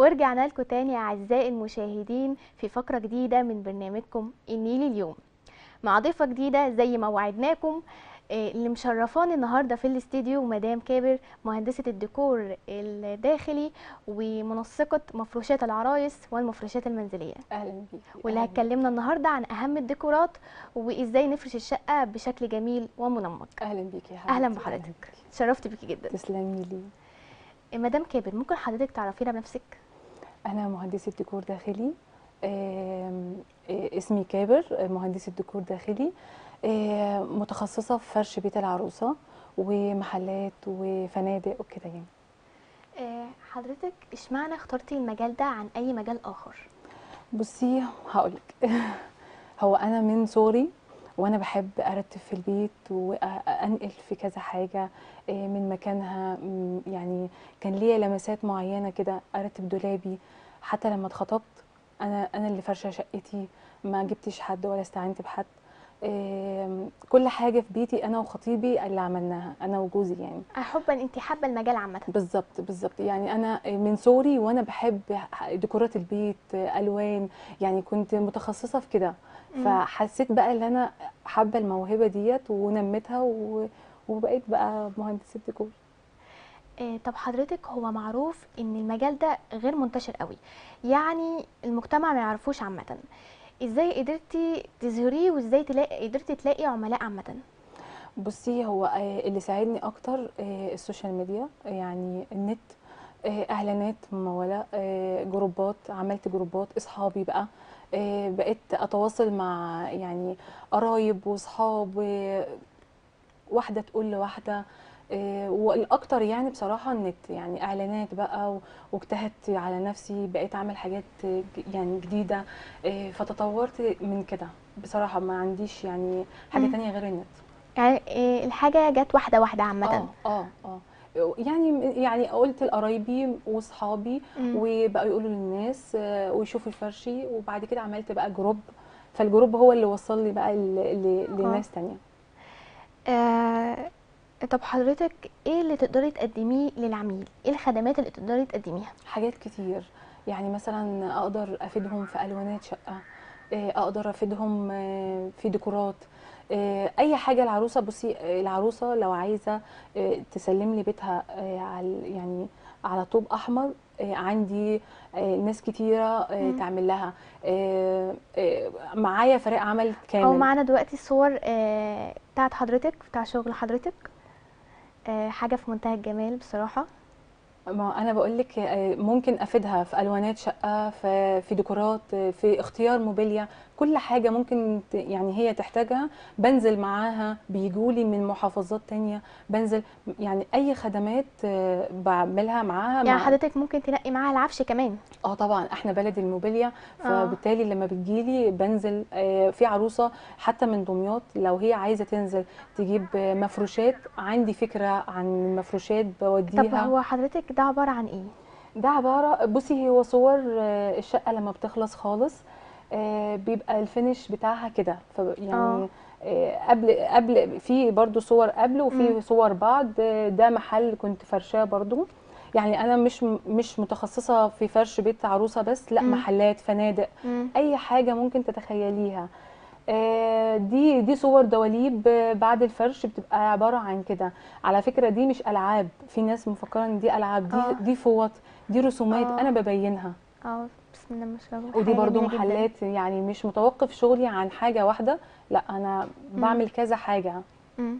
ورجعنا لكم تاني أعزائي المشاهدين في فقرة جديدة من برنامجكم النيل اليوم مع ضيفة جديدة زي ما وعدناكم آه، اللي مشرفاني النهارده في الاستديو مدام كابر مهندسة الديكور الداخلي ومنسقة مفروشات العرايس والمفروشات المنزلية اهلا بيكي واللي أهلاً. هتكلمنا النهارده عن أهم الديكورات وإزاي نفرش الشقة بشكل جميل ومنمق اهلا بيكي يا أهلا حبيبتي، بحضرتك بيكي. شرفت بيكي جدا تسلمي لي مدام كابر ممكن حضرتك تعرفينا بنفسك انا مهندسه ديكور داخلي آم، آه، اسمي كابر آه، مهندسه ديكور داخلي آه، متخصصه في فرش بيت العروسه ومحلات وفنادق وكده يعني آه، حضرتك اشمعنى اخترتي المجال ده عن اي مجال اخر بصي هقولك هو انا من صغري وانا بحب ارتب في البيت وانقل في كذا حاجه آه، من مكانها م، يعني كان ليا لمسات معينه كده ارتب دولابي حتى لما اتخطبت انا انا اللي فرشه شقتي ما جبتش حد ولا استعنت بحد آم، كل حاجه في بيتي انا وخطيبي اللي عملناها انا وجوزي يعني حبا انت حابه المجال عامه بالظبط بالظبط يعني انا من صغري وانا بحب ديكورات البيت الوان يعني كنت متخصصه في كده مم. فحسيت بقى ان انا حابه الموهبه ديت ونميتها و... وبقيت بقى مهندسه ديكور آه، طب حضرتك هو معروف ان المجال ده غير منتشر قوي يعني المجتمع ما يعرفوش عامه ازاي قدرتي تظهريه وازاي تلاقي قدرتي تلاقي عملاء عامه بصي هو آه، اللي ساعدني اكتر آه، السوشيال ميديا يعني النت آه، اعلانات مموله آه، جروبات عملت جروبات اصحابي بقى آه، بقيت اتواصل مع يعني قرايب واصحاب و- واحده تقول لواحده آه، والاكتر يعني بصراحه النت يعني اعلانات بقى و- واجتهدت على نفسي بقيت اعمل حاجات آه، ج- يعني جديده آه، فتطورت من كده بصراحه ما عنديش يعني حاجه مم. تانية غير النت يعني آه، الحاجه جت واحده واحده عامه اه اه اه يعني يعني قلت لقرايبي واصحابي مم. وبقوا يقولوا للناس آه، ويشوفوا فرشي وبعد كده عملت بقى جروب فالجروب هو اللي وصل لي بقى ل- ل- لناس تانية آه، طب حضرتك ايه اللي تقدري تقدميه للعميل ايه الخدمات اللي تقدري تقدميها حاجات كتير يعني مثلا اقدر افيدهم في الوانات شقه آه، اقدر افيدهم آه، في ديكورات آه، اي حاجه العروسه بصي آه، العروسه لو عايزه آه، تسلم لي بيتها آه، على يعني على طوب احمر آه، عندي آه، ناس كتيره آه، مم. تعمل لها آه، آه، معايا فريق عمل او كامل معانا دلوقتي صور آه، بتاعت حضرتك بتاع شغل حضرتك آه، حاجه في منتهى الجمال بصراحه ما انا بقول لك ممكن افيدها في الوانات شقه في في ديكورات في اختيار موبيليا كل حاجه ممكن ت- يعني هي تحتاجها بنزل معاها بيجولي من محافظات تانية بنزل يعني اي خدمات آه، بعملها معاها يعني مع حضرتك ممكن تنقي معاها العفش كمان اه طبعا احنا بلد الموبيليا آه. فبالتالي لما بتجيلي بنزل آه، في عروسه حتى من دمياط لو هي عايزه تنزل تجيب آه، مفروشات عندي فكره عن المفروشات طب بوديها هو حضرتك ده عباره عن ايه ده عبارة بصي هو صور آه، الشقة لما بتخلص خالص آه، بيبقى الفينش بتاعها كده ف- آه. يعني آه، قبل قبل في برضو صور قبل مم. وفي صور بعد آه، ده محل كنت فرشاه برضو يعني انا مش مش متخصصة في فرش بيت عروسة بس لا مم. محلات فنادق مم. اي حاجة ممكن تتخيليها آه، دي دي صور دواليب آه، بعد الفرش بتبقى عبارة عن كده على فكرة دي مش ألعاب في ناس مفكرة ان دي ألعاب آه. دي دي فوط دي رسومات آه. انا ببينها اه بسم الله ما شاء الله ودي حاجة برضو جميلة جداً. محلات يعني مش متوقف شغلي عن حاجة واحدة لا انا بعمل كذا حاجة مم.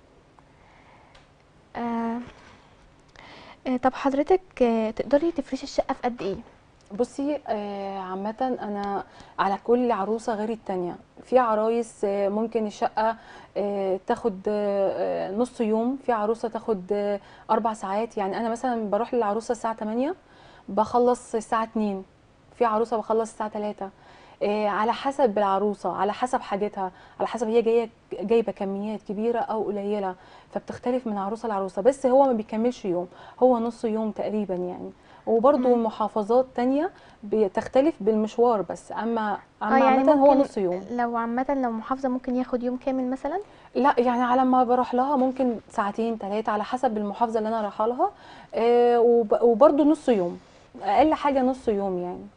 آه. آه، طب حضرتك آه، تقدري تفرشي الشقه في قد ايه بصي آه، عامة أنا على كل عروسة غير التانية في عرايس آه، ممكن الشقة آه، تاخد آه، آه، نص يوم في عروسة تاخد آه، أربع ساعات يعني أنا مثلا بروح للعروسة الساعة 8 بخلص الساعة 2 في عروسة بخلص الساعة 3 آه، على حسب العروسة على حسب حاجتها على حسب هي جاية جايبة كميات كبيرة أو قليلة فبتختلف من عروسة لعروسة بس هو ما بيكملش يوم هو نص يوم تقريبا يعني وبرضه مم. محافظات تانية بتختلف بالمشوار بس اما اه اما يعني عامة هو ممكن نص يوم لو عامة لو محافظة ممكن ياخد يوم كامل مثلا لا يعني على ما بروح لها ممكن ساعتين ثلاثة على حسب المحافظة اللي انا رايحة لها آه وب- وبرضه نص يوم اقل حاجه نص يوم يعني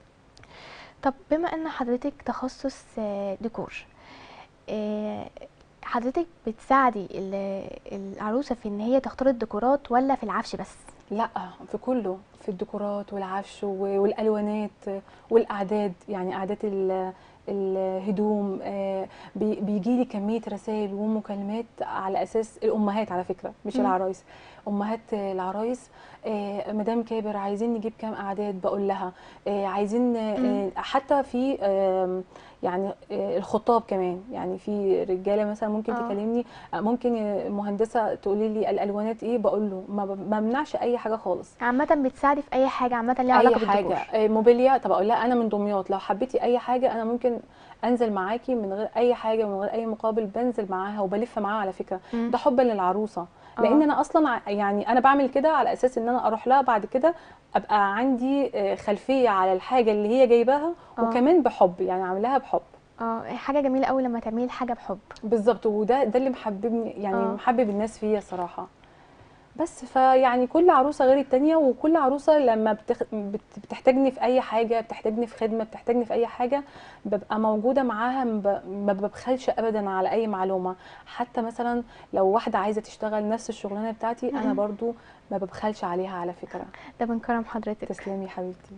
طب بما ان حضرتك تخصص آه، ديكور آه، حضرتك بتساعدي ال- العروسة في ان هي تختار الديكورات ولا في العفش بس لا في كله في الديكورات والعفش و- والالوانات والاعداد يعني اعداد ال- الهدوم بيجي لي كميه رسائل ومكالمات على اساس الامهات على فكره مش مم. العرايس امهات العرايس آه، مدام كابر عايزين نجيب كام اعداد بقول لها آه، عايزين آه، مم. حتى في آم، يعني آه، الخطاب كمان يعني في رجاله مثلا ممكن آه. تكلمني آه، ممكن آه، مهندسه تقولي لي الالوانات ايه بقول له ما ب- ما بمنعش اي حاجه خالص عامة بتساعدي في اي حاجة عامة ليها علاقة اي بالديكور حاجه آه، موبيليا طب اقول لها انا من دمياط لو حبيتي اي حاجه انا ممكن انزل معاكي من غير اي حاجه ومن غير اي مقابل بنزل معاها وبلف معاها على فكره مم. ده حبا للعروسه آه. لان انا اصلا ع- يعني انا بعمل كده على اساس ان انا اروح لها بعد كده ابقى عندي آه، خلفيه على الحاجه اللي هي جايباها آه. وكمان بحب يعني عاملاها بحب اه حاجة جميلة قوي لما تعملي الحاجة بحب بالظبط وده ده اللي محببني يعني آه. محبب الناس فيا صراحه بس فيعني كل عروسه غير التانية وكل عروسه لما بتخ... بت- بتحتاجني في اي حاجه بتحتاجني في خدمه بتحتاجني في اي حاجه ببقى موجوده معاها ما ب- ما ببخلش ابدا على اي معلومه حتى مثلا لو واحده عايزه تشتغل نفس الشغلانه بتاعتي انا مم. برضو ما ببخلش عليها على فكره ده من كرم حضرتك تسلمي حبيبتي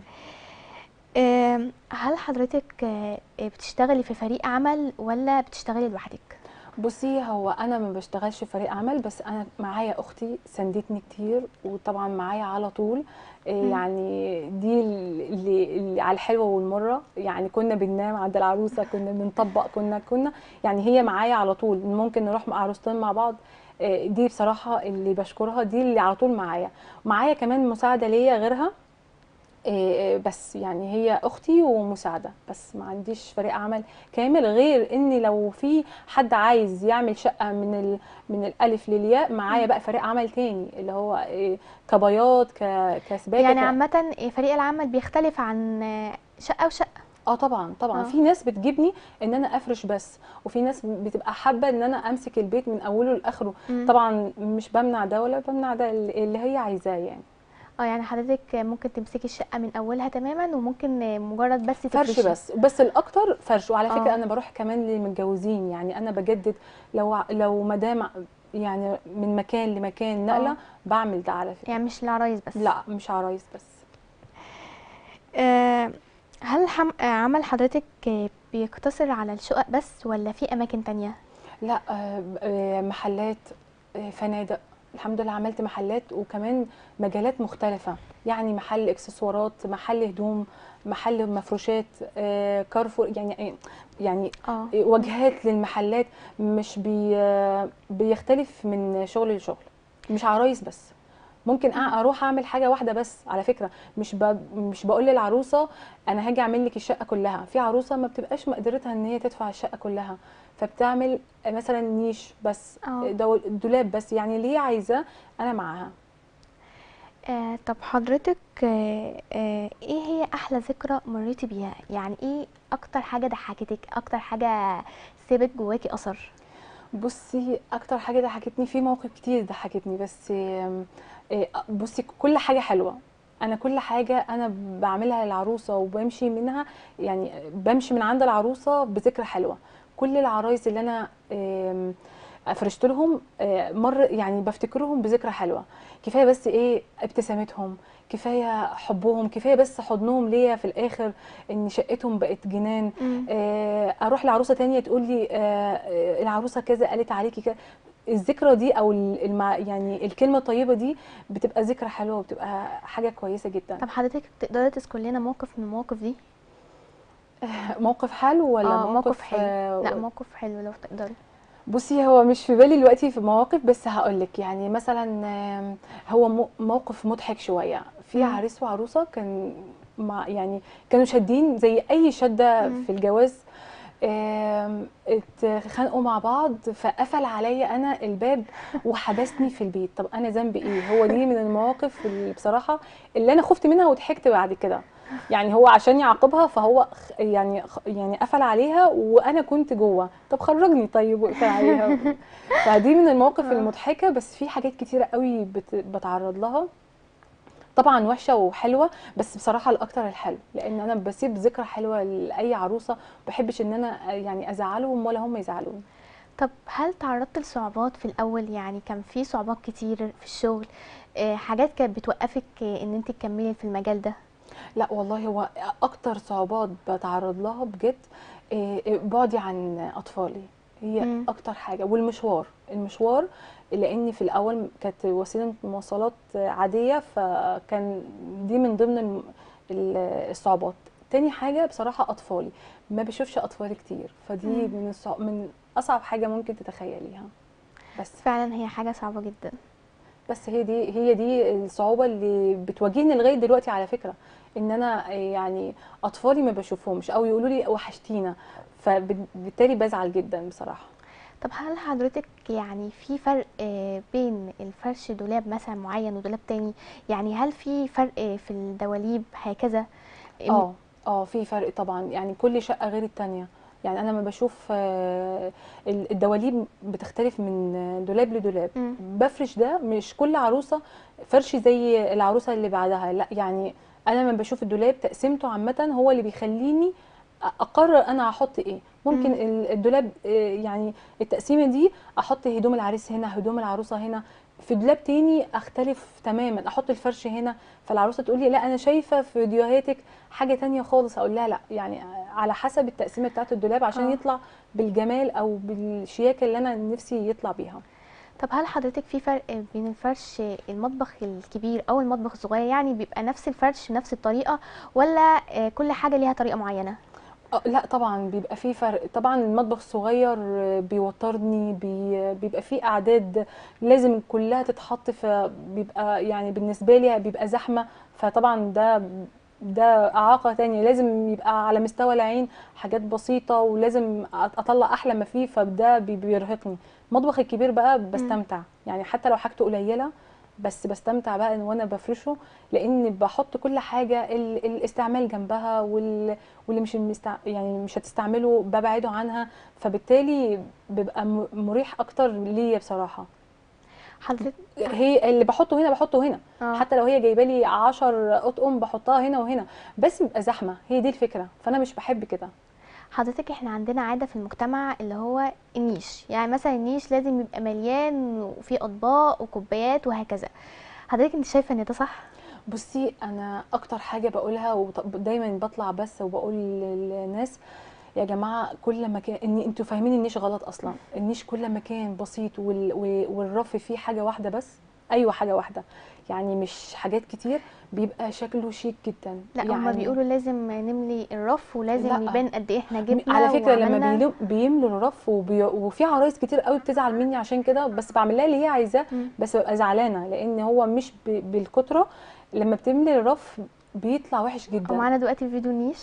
آم، هل حضرتك آه، بتشتغلي في فريق عمل ولا بتشتغلي لوحدك بصي هو انا ما بشتغلش في فريق عمل بس انا معايا اختي ساندتني كتير وطبعا معايا على طول إيه مم. يعني دي اللي, اللي على الحلوه والمره يعني كنا بننام عند العروسه كنا بنطبق كنا كنا يعني هي معايا على طول ممكن نروح مع عروستين مع بعض إيه دي بصراحه اللي بشكرها دي اللي على طول معايا معايا كمان مساعده ليا غيرها إيه بس يعني هي اختي ومساعده بس ما عنديش فريق عمل كامل غير ان لو في حد عايز يعمل شقه من ال... من الالف للياء معايا بقى فريق عمل تاني اللي هو إيه كبياض ك... كسباكه يعني ك... عامة فريق العمل بيختلف عن آه، شقة وشقة اه طبعا طبعا آه. في ناس بتجيبني ان انا افرش بس وفي ناس بتبقى حابه ان انا امسك البيت من اوله لاخره مم. طبعا مش بمنع ده ولا بمنع ده اللي هي عايزاه يعني اه يعني حضرتك ممكن تمسكي الشقة من أولها تماما وممكن مجرد بس فرش تفرشي بس بس الاكتر فرش وعلى فكره آه. انا بروح كمان للمتجوزين يعني انا بجدد لو لو مدام يعني من مكان لمكان نقله آه. بعمل ده على فكره يعني مش العرايس بس لا مش عرايس بس آه، هل حم... آه، عمل حضرتك آه، بيقتصر على الشقق بس ولا في أماكن تانية؟ لا آه، آه، محلات آه، فنادق الحمد لله عملت محلات وكمان مجالات مختلفة يعني محل اكسسوارات محل هدوم محل مفروشات آه، كارفور يعني يعني اه وجهات للمحلات مش بي بيختلف من شغل لشغل مش عرايس بس ممكن أ- اروح اعمل حاجه واحده بس على فكره مش ب... مش بقول للعروسه انا هاجي اعمل لك الشقه كلها في عروسه ما بتبقاش مقدرتها ان هي تدفع الشقه كلها فبتعمل مثلا نيش بس اه دو- دولاب بس يعني اللي هي عايزاه انا معاها آه، طب حضرتك آه، آه، ايه هي احلى ذكرى مريتي بيها يعني ايه اكتر حاجه ضحكتك اكتر حاجه سابت جواكي اثر بصي اكتر حاجه ضحكتني في مواقف كتير ضحكتني بس آم، آه، بصي كل حاجه حلوه انا كل حاجه انا بعملها للعروسه وبمشي منها يعني بمشي من عند العروسه بذكرى حلوه كل العرايس اللي انا آم، فرشت لهم آه، مر يعني بفتكرهم بذكرى حلوه كفايه بس ايه ابتسامتهم كفايه حبهم كفايه بس حضنهم ليا في الاخر ان شقتهم بقت جنان آه، اروح لعروسه تانية تقول لي آه، آه، العروسه كذا قالت عليكي كذا الذكرى دي او المع... يعني الكلمه الطيبه دي بتبقى ذكرى حلوه وبتبقى حاجه كويسه جدا طب حضرتك تقدري تذكر لنا موقف من المواقف دي موقف حلو ولا اه موقف موقف حلو آه، لا موقف حلو لو تقدري بصي هو مش في بالي دلوقتي في مواقف بس هقول لك يعني مثلا آم، هو مو- موقف مضحك شويه في مم. عريس وعروسه كان مع يعني كانوا شادين زي اي شده مم. في الجواز آم، اتخانقوا مع بعض فقفل عليا انا الباب وحبسني في البيت طب انا ذنبي ايه هو دي من المواقف اللي بصراحه اللي انا خفت منها وضحكت بعد كده يعني هو عشان يعاقبها فهو خ- يعني خ- يعني قفل عليها وانا كنت جوه طب خرجني طيب وقفل عليها فدي من المواقف آه. المضحكه بس في حاجات كتيره قوي بت- بتعرض لها طبعا وحشه وحلوه بس بصراحه الاكتر الحلو لان انا بسيب ذكرى حلوه لاي عروسه ما بحبش ان انا يعني ازعلهم ولا هم يزعلوني طب هل تعرضت لصعوبات في الاول يعني كان في صعوبات كتير في الشغل آه، حاجات كانت بتوقفك آه، ان انت تكملي في المجال ده لا والله هو اكتر صعوبات بتعرض لها بجد إيه، إيه، بعدي عن اطفالي هي مم. اكتر حاجه والمشوار المشوار لاني في الاول كانت وسيله مواصلات عاديه فكان دي من ضمن الم- ال- الصعوبات تاني حاجه بصراحه اطفالي ما بشوفش اطفالي كتير فدي مم. من الصع... من اصعب حاجه ممكن تتخيليها بس فعلا هي حاجه صعبه جدا بس هي دي هي دي الصعوبة اللي بتواجهني لغاية دلوقتي على فكرة ان انا يعني اطفالي ما بشوفهمش او يقولوا لي وحشتينا فبالتالي بزعل جدا بصراحة طب هل حضرتك يعني في فرق آه، بين الفرش دولاب مثلا معين ودولاب تاني يعني هل في فرق آه، في الدواليب هكذا اه اه في فرق طبعا يعني كل شقة غير التانية يعني انا لما بشوف آه، ال- الدواليب بتختلف من دولاب لدولاب مم. بفرش ده مش كل عروسه فرش زي العروسه اللي بعدها لا يعني انا لما بشوف الدولاب تقسيمته عامه هو اللي بيخليني أ- اقرر انا هحط ايه ممكن مم. ال- الدولاب آه، يعني التقسيمه دي احط هدوم العريس هنا هدوم العروسه هنا في دولاب تاني اختلف تماما احط الفرش هنا فالعروسه تقول لي لا انا شايفه في فيديوهاتك حاجه تانية خالص اقول لها لا يعني على حسب التقسيمه بتاعت الدولاب عشان آه. يطلع بالجمال او بالشياكه اللي انا نفسي يطلع بيها طب هل حضرتك في فرق بين الفرش المطبخ الكبير او المطبخ الصغير يعني بيبقى نفس الفرش نفس الطريقه ولا آه، كل حاجه ليها طريقه معينه آه، لا طبعا بيبقى فيه فرق طبعا المطبخ الصغير آه، بيوترني بي بيبقى فيه اعداد لازم كلها تتحط فبيبقى يعني بالنسبه لي بيبقى زحمه فطبعا ده ده اعاقه تانية لازم يبقى على مستوى العين حاجات بسيطه ولازم أط- اطلع احلى ما فيه فده بي- بيرهقني المطبخ الكبير بقى بستمتع يعني حتى لو حاجته قليله بس بستمتع بقى إن وانا بفرشه لان بحط كل حاجه ال- الاستعمال جنبها وال واللي مش المستع... يعني مش هتستعمله ببعده عنها فبالتالي بيبقى م- مريح اكتر ليا بصراحه حضرتك هي اللي بحطه هنا بحطه هنا آه. حتى لو هي جايبه لي 10 اطقم بحطها هنا وهنا بس بيبقى زحمه هي دي الفكره فانا مش بحب كده حضرتك احنا عندنا عادة في المجتمع اللي هو النيش يعني مثلا النيش لازم يبقى مليان وفيه اطباق وكوبايات وهكذا حضرتك انت شايفه ان ده صح بصي انا اكتر حاجه بقولها ودايما بطلع بس وبقول للناس يا جماعه كل ما كان ان انتوا فاهمين النيش غلط اصلا النيش كل ما كان بسيط وال... و- والرف فيه حاجه واحده بس ايوه حاجه واحده يعني مش حاجات كتير بيبقى شكله شيك جدا لا يعني هما بيقولوا لازم نملي الرف ولازم لا. يبان قد ايه احنا م- جبنا على فكره لما وعملنا. بيلو- بيملوا الرف وبي... وفي عرايس كتير قوي بتزعل مني عشان كده بس بعمل لها اللي هي عايزاه مم. بس ببقى زعلانه لان هو مش ب... بالكتره لما بتملي الرف بيطلع وحش جدا ومعانا دلوقتي فيديو النيش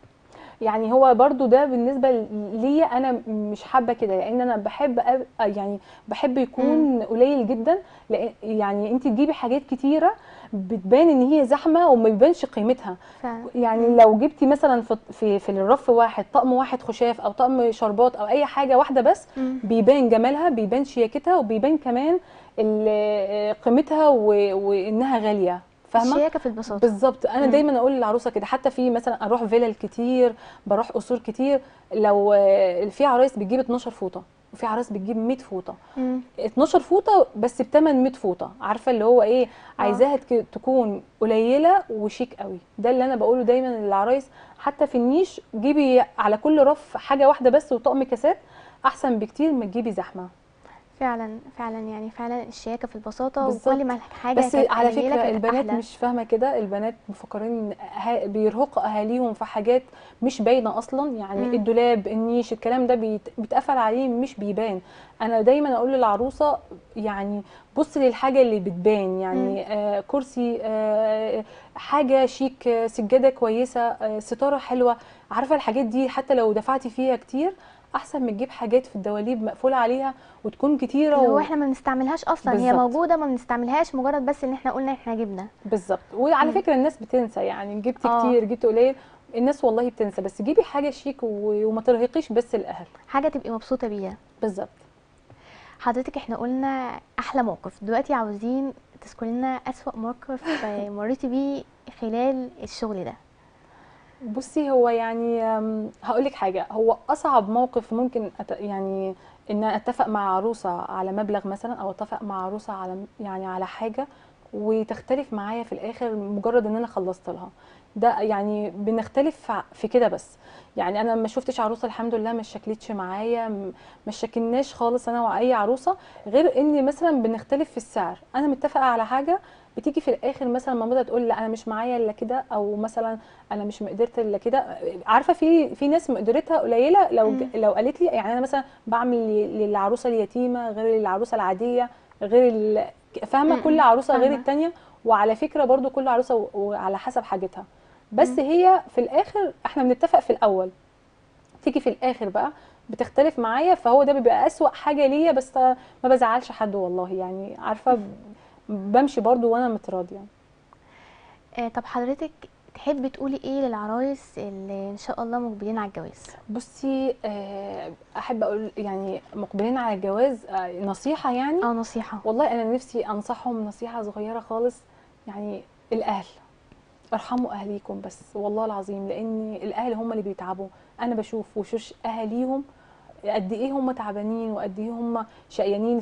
يعني هو برضو ده بالنسبه ليا انا مش حابه كده لان انا بحب أب... يعني بحب يكون قليل جدا لان يعني انت تجيبي حاجات كتيره بتبان ان هي زحمه وما بيبانش قيمتها فعلا يعني لو جبتي مثلا في في, في الرف واحد طقم واحد خشاف او طقم شربات او اي حاجه واحده بس مم. بيبان جمالها بيبان شياكتها وبيبان كمان ال- قيمتها و- وانها غاليه فاهمه الشياكه في البساطه بالظبط انا مم. دايما اقول للعروسه كده حتى في مثلا اروح فيلل كتير بروح قصور كتير لو آه، في عرايس بتجيب 12 فوطه وفي عرايس بتجيب 100 فوطه مم. 12 فوطه بس بثمن 100 فوطه عارفه اللي هو ايه عايزاها تك- تكون قليله وشيك قوي ده اللي انا بقوله دايما للعرايس حتى في النيش جيبي على كل رف حاجه واحده بس وطقم كاسات احسن بكتير ما تجيبي زحمه فعلا فعلا يعني فعلا الشياكه في البساطه بالظبط. وكل ما الحاجه بس كانت على قليلة فكره كانت البنات أحلى. مش فاهمه كده البنات مفكرين ان ها- بيرهقوا اهاليهم في حاجات مش باينه اصلا يعني مم. الدولاب النيش الكلام ده بيت- بيتقفل عليه مش بيبان انا دايما اقول للعروسه يعني بصي للحاجه اللي بتبان يعني آه كرسي آه حاجه شيك آه سجاده كويسه آه ستاره حلوه عارفه الحاجات دي حتى لو دفعتي فيها كتير احسن من تجيب حاجات في الدواليب مقفوله عليها وتكون كتيره اللي هو و- احنا ما بنستعملهاش اصلا هي بالظبط. موجوده ما بنستعملهاش مجرد بس ان احنا قلنا احنا جبنا بالظبط وعلى مم. فكره الناس بتنسى يعني جبت آه. كتير جبت قليل الناس والله بتنسى بس جيبي حاجه شيك و- وما ترهقيش بس الاهل حاجه تبقي مبسوطه بيها بالظبط حضرتك احنا قلنا احلى موقف دلوقتي عاوزين تذكري لنا اسوأ موقف آه، مريتي بيه خلال الشغل ده بصي هو يعني هقول لك حاجه هو اصعب موقف ممكن أت... يعني ان اتفق مع عروسه على مبلغ مثلا او اتفق مع عروسه على يعني على حاجه وتختلف معايا في الاخر مجرد ان انا خلصت لها ده يعني بنختلف ع- في كده بس يعني انا ما شفتش عروسه الحمد لله ما شكلتش معايا م- ما شكلناش خالص انا واي عروسه غير ان مثلا بنختلف في السعر انا متفقه على حاجه بتيجي في الاخر مثلا مامتها تقول لا انا مش معايا الا كده او مثلا انا مش مقدرت الا كده عارفه في في ناس مقدرتها قليله لو ج- لو قالت لي يعني انا مثلا بعمل ل- للعروسه اليتيمه غير للعروسه العاديه غير ال- فاهمه م- كل م، عروسه غير فاهمة. التانيه وعلى فكره برضو كل عروسه و- وعلى حسب حاجتها بس م. هي في الاخر احنا بنتفق في الاول تيجي في الاخر بقى بتختلف معايا فهو ده بيبقى اسوأ حاجه ليا بس ما بزعلش حد والله يعني عارفه ب- بمشي برضو وانا متراضيه آه، طب حضرتك تحبي تقولي ايه للعرايس اللي ان شاء الله مقبلين على الجواز بصي آه، احب اقول يعني مقبلين على الجواز آه، نصيحه يعني اه نصيحه والله انا نفسي انصحهم نصيحه صغيره خالص يعني الاهل ارحموا اهليكم بس والله العظيم لان الاهل هم اللي بيتعبوا انا بشوف وشوش اهاليهم قد ايه هم تعبانين وقد ايه هم شقيانين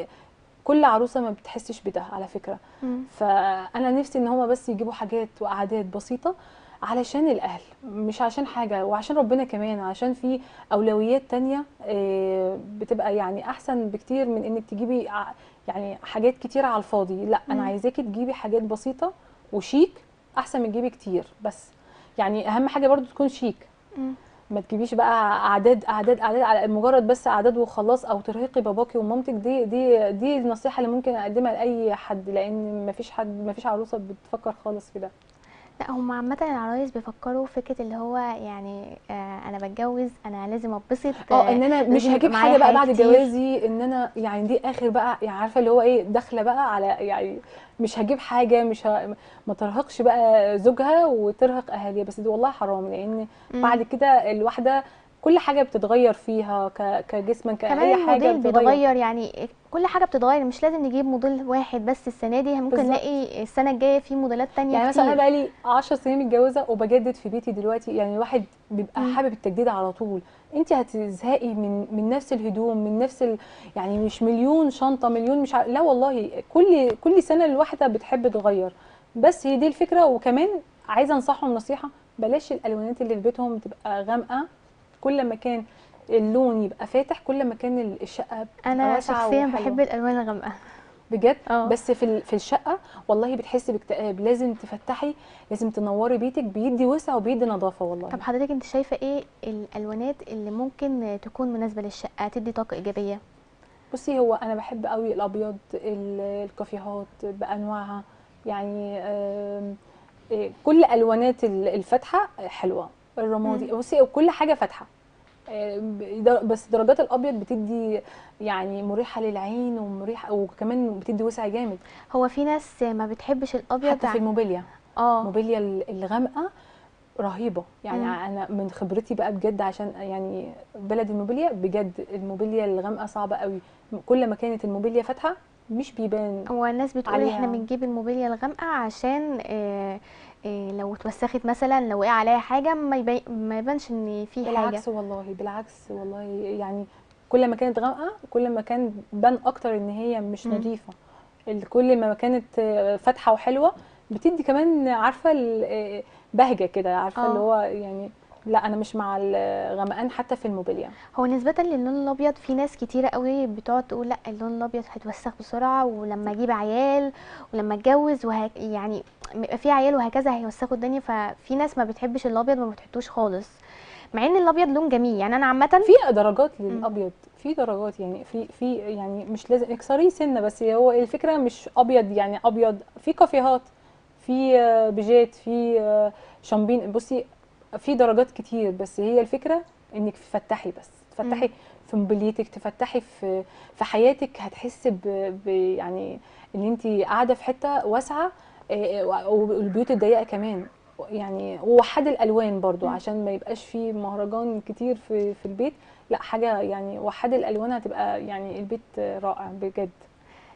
فكل عروسه ما بتحسش بده على فكره مم. فانا نفسي ان هما بس يجيبوا حاجات وقعدات بسيطه علشان الاهل مش عشان حاجه وعشان ربنا كمان عشان في اولويات تانية آه، بتبقى يعني احسن بكتير من انك تجيبي ع- يعني حاجات كتير على الفاضي لا انا مم. عايزاكي تجيبي حاجات بسيطه وشيك احسن من تجيبي كتير بس يعني اهم حاجه برضو تكون شيك مم. ما تجيبيش بقى اعداد اعداد اعداد على مجرد بس اعداد وخلاص او ترهقي باباكي ومامتك دي دي دي النصيحه اللي ممكن اقدمها لاي حد لان ما فيش حد ما فيش عروسه بتفكر خالص في ده لا هم عامة العرايس بيفكروا فكرة اللي هو يعني آه انا بتجوز انا لازم اتبسط اه ان انا مش لازم هجيب يبقى معايا حاجه بقى حاجات بعد كتير. جوازي ان انا يعني دي اخر بقى يعني عارفه اللي هو ايه داخله بقى على يعني مش هجيب حاجه مش ه... ما ترهقش بقى زوجها وترهق اهاليها بس دي والله حرام لان مم. بعد كده الواحده كل حاجه بتتغير فيها ك... كجسما كمان كاي حاجه الموديل بيتغير يعني كل حاجة بتتغير مش لازم نجيب موديل واحد بس السنة دي ممكن بالظبط. نلاقي السنة الجاية في موديلات تانية يعني مثلا انا كتير بقالي 10 سنين متجوزه وبجدد في بيتي دلوقتي يعني الواحد بيبقى مم. حابب التجديد على طول انت هتزهقي من من نفس الهدوم من نفس ال... يعني مش مليون شنطه مليون مش ع... لا والله كل كل سنه الواحده بتحب تغير بس هي دي الفكره وكمان عايزه انصحهم نصيحه بلاش الالوانات اللي في بيتهم تبقى غامقه كل ما كان اللون يبقى فاتح كل ما كان ال- الشقه بتبقى انا واسعة شخصيا وحلوة. بحب الالوان الغامقة بجد اه. بس في ال- في الشقه والله بتحسي باكتئاب لازم تفتحي لازم تنوري بيتك بيدي وسع وبيدي نظافه والله طب حضرتك انت شايفة ايه الالوانات اللي ممكن تكون مناسبة للشقة تدي طاقة ايجابية بصي هو انا بحب قوي الابيض ال- الكافيهات بانواعها يعني آم، إيه، كل الوانات ال- الفاتحه حلوه الرمادي مم. بصي كل حاجه فاتحه آه، ب- در- بس درجات الابيض بتدي يعني مريحه للعين ومريحه وكمان بتدي وسع جامد هو في ناس ما بتحبش الابيض حتى في الموبيليا اه الموبيليا ال- الغامقه رهيبه يعني مم. انا من خبرتي بقى بجد عشان يعني بلد الموبيليا بجد الموبيليا الغامقه صعبه قوي كل ما كانت الموبيليا فاتحه مش بيبان هو الناس بتقول عليها. احنا بنجيب الموبيليا الغامقه عشان آه آه لو اتوسخت مثلا لو وقع عليها حاجه ما, يبي... ما يبانش ان في حاجه بالعكس والله بالعكس والله يعني كل ما كانت غامقه كل ما كان بان اكتر ان هي مش مم. نظيفه ال- كل ما كانت آه، فاتحه وحلوه بتدي كمان عارفه ال- آه، بهجه كده عارفه آه. اللي هو يعني لا انا مش مع الغمقان حتى في الموبيليا هو نسبه للون الابيض في ناس كتيره قوي بتقعد تقول لا اللون الابيض هيتوسخ بسرعه ولما اجيب عيال ولما اتجوز وه... يعني يبقى في عيال وهكذا هيوسخوا الدنيا ففي ناس ما بتحبش الابيض ما بتحطوش خالص مع ان الابيض لون جميل يعني انا عامه في درجات للابيض في درجات يعني في في يعني مش لازم اكسريه سنه بس هو الفكره مش ابيض يعني ابيض في كافيهات في آه، بيجات في آه، شامبين بصي في درجات كتير بس هي الفكره انك تفتحي بس تفتحي في موبيليتك تفتحي في في حياتك هتحس ب ب- يعني ان انت قاعده في حته واسعه آه، والبيوت الضيقه كمان يعني ووحد الالوان برضو مم. عشان ما يبقاش في مهرجان كتير في في البيت لا حاجه يعني وحد الالوان هتبقى يعني البيت رائع بجد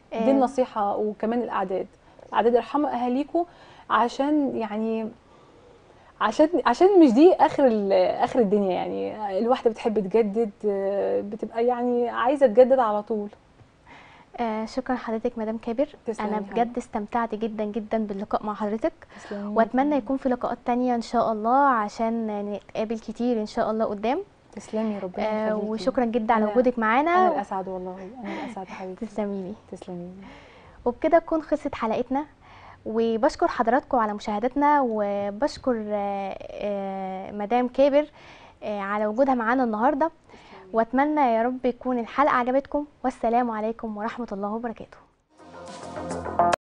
دي آه. النصيحه وكمان الاعداد الاعداد ارحموا اهاليكم عشان يعني عشان عشان مش دي اخر ال- اخر الدنيا يعني الواحده بتحب تجدد آه، بتبقى يعني عايزه تجدد على طول آه شكرا حضرتك مدام كابر تسلمي انا يا حبيبتي. بجد استمتعت جدا جدا باللقاء مع حضرتك تسلمي واتمنى يكون في لقاءات تانية ان شاء الله عشان نتقابل كتير ان شاء الله قدام تسلمي ربنا آه يخليكي وشكرا جدا على أنا- وجودك انا معانا الاسعد والله انا الاسعد حبيبتي تسلمي لي تسلمي وبكده تكون خلصت حلقتنا وبشكر حضراتكم على مشاهدتنا وبشكر آه، آه، مدام كابر آه، على وجودها معانا النهارده واتمنى يا رب يكون الحلقه عجبتكم والسلام عليكم ورحمه الله وبركاته